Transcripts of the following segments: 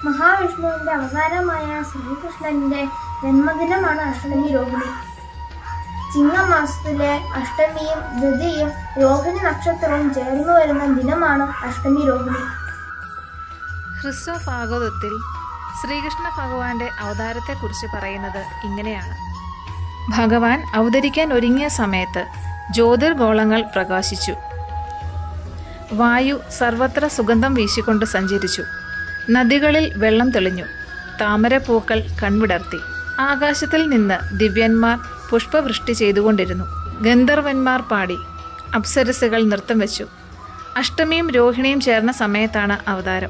മഹാവിഷ്ണുവിന്റെ അവതാരമായ ശ്രീകൃഷ്ണന്റെ ജന്മദിനമാണ് അഷ്ടമി രോഹിണി ചിങ്ങമാസത്തിലെ അഷ്ടമിയും ദ്വിതിയും രോഹിണി നക്ഷത്രവും ചേർന്നു വരുന്ന ദിനമാണ് അഷ്ടമി രോഹിണി ഹ്രസ്വ ഭാഗവതത്തിൽ ശ്രീകൃഷ്ണ ഭഗവാന്റെ അവതാരത്തെക്കുറിച്ച് പറയുന്നത് ഇങ്ങനെയാണ് ഭഗവാൻ അവതരിക്കാൻ ഒരുങ്ങിയ സമയത്ത് ജ്യോതിർഗോളങ്ങൾ പ്രകാശിച്ചു വായു സർവത്ര സുഗന്ധം വീശിക്കൊണ്ട് സഞ്ചരിച്ചു നദികളിൽ വെള്ളം തെളിഞ്ഞു താമരപ്പൂക്കൾ കൺവിടർത്തി ആകാശത്തിൽ നിന്ന് ദിവ്യന്മാർ പുഷ്പവൃഷ്ടി ചെയ്തുകൊണ്ടിരുന്നു ഗന്ധർവന്മാർ പാടി അപ്സരസുകൾ നൃത്തം വെച്ചു അഷ്ടമിയും രോഹിണിയും ചേർന്ന സമയത്താണ് അവതാരം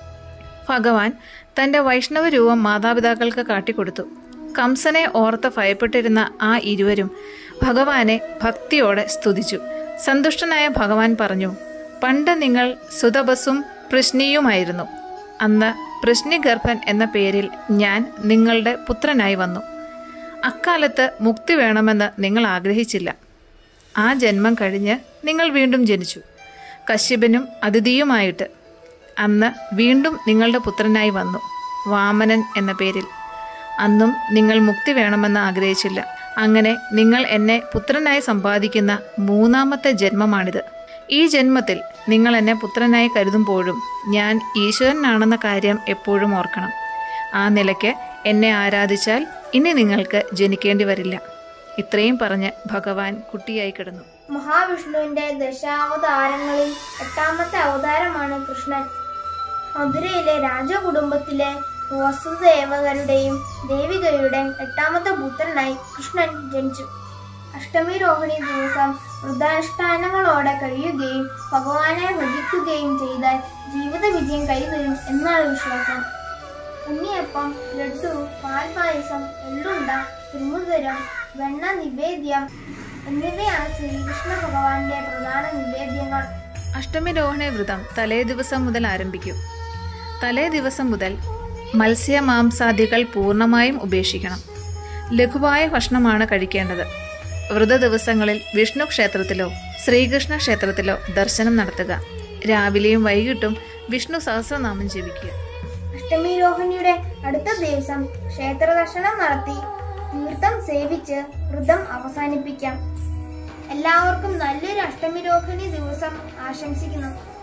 ഭഗവാൻ തൻ്റെ വൈഷ്ണവ രൂപം മാതാപിതാക്കൾക്ക് കാട്ടിക്കൊടുത്തു കംസനെ ഓർത്ത് ഭയപ്പെട്ടിരുന്ന ആ ഇരുവരും ഭഗവാനെ ഭക്തിയോടെ സ്തുതിച്ചു സന്തുഷ്ടനായ ഭഗവാൻ പറഞ്ഞു പണ്ട് നിങ്ങൾ സുതപസും പൃശ്നിയുമായിരുന്നു അന്ന് പൃശ്നിഗർഭൻ എന്ന പേരിൽ ഞാൻ നിങ്ങളുടെ പുത്രനായി വന്നു അക്കാലത്ത് മുക്തി വേണമെന്ന് നിങ്ങൾ ആഗ്രഹിച്ചില്ല ആ ജന്മം കഴിഞ്ഞ് നിങ്ങൾ വീണ്ടും ജനിച്ചു കശ്യപനും അതിഥിയുമായിട്ട് അന്ന് വീണ്ടും നിങ്ങളുടെ പുത്രനായി വന്നു വാമനൻ എന്ന പേരിൽ അന്നും നിങ്ങൾ മുക്തി വേണമെന്ന് ആഗ്രഹിച്ചില്ല അങ്ങനെ നിങ്ങൾ എന്നെ പുത്രനായി സമ്പാദിക്കുന്ന മൂന്നാമത്തെ ജന്മമാണിത് ഈ ജന്മത്തിൽ നിങ്ങൾ എന്നെ പുത്രനായി കരുതുമ്പോഴും ഞാൻ ഈശ്വരനാണെന്ന കാര്യം എപ്പോഴും ഓർക്കണം ആ നിലയ്ക്ക് എന്നെ ആരാധിച്ചാൽ ഇനി നിങ്ങൾക്ക് ജനിക്കേണ്ടി വരില്ല ഇത്രയും പറഞ്ഞ് ഭഗവാൻ കുട്ടിയായി കിടന്നു മഹാവിഷ്ണുവിന്റെ ദശാവതാരങ്ങളിൽ എട്ടാമത്തെ അവതാരമാണ് കൃഷ്ണൻ മധുരയിലെ രാജകുടുംബത്തിലെ വസുദേവകരുടെയും ദേവികയുടെയും എട്ടാമത്തെ പുത്രനായി കൃഷ്ണൻ ജനിച്ചു അഷ്ടമി രോഹിണി ദിവസം വൃദ്ധാനുഷ്ഠാനങ്ങളോടെ കഴിയുകയും ഭഗവാനെ ഭജിക്കുകയും ചെയ്താൽ ജീവിത വിജയം കൈവരും എന്നാണ് വിശ്വാസം ഉണ്ണിയപ്പം ലഡു പാൽപായസം എള്ളുണ്ട തിരുമുതരം വെണ്ണ നിവേദ്യം എന്നിവയാണ് ശ്രീകൃഷ്ണ ഭഗവാന്റെ പ്രധാന നിവേദ്യങ്ങൾ അഷ്ടമി രോഹിണി വ്രതം തലേ ദിവസം മുതൽ ആരംഭിക്കും തലേ ദിവസം മുതൽ മത്സ്യ മാംസാദികൾ പൂർണ്ണമായും ഉപേക്ഷിക്കണം ലഘുവായ ഭക്ഷണമാണ് കഴിക്കേണ്ടത് വ്രത ദിവസങ്ങളിൽ വിഷ്ണു ക്ഷേത്രത്തിലോ ശ്രീകൃഷ്ണ ക്ഷേത്രത്തിലോ ദർശനം നടത്തുക രാവിലെയും വൈകിട്ടും വിഷ്ണു സഹസ്രനാമം ജപിക്കുക അഷ്ടമി രോഹിണിയുടെ അടുത്ത ദിവസം ക്ഷേത്ര ദർശനം നടത്തി തീർത്ഥം സേവിച്ച് വ്രതം അവസാനിപ്പിക്കാം എല്ലാവർക്കും നല്ലൊരു അഷ്ടമി രോഹിണി ദിവസം ആശംസിക്കുന്നു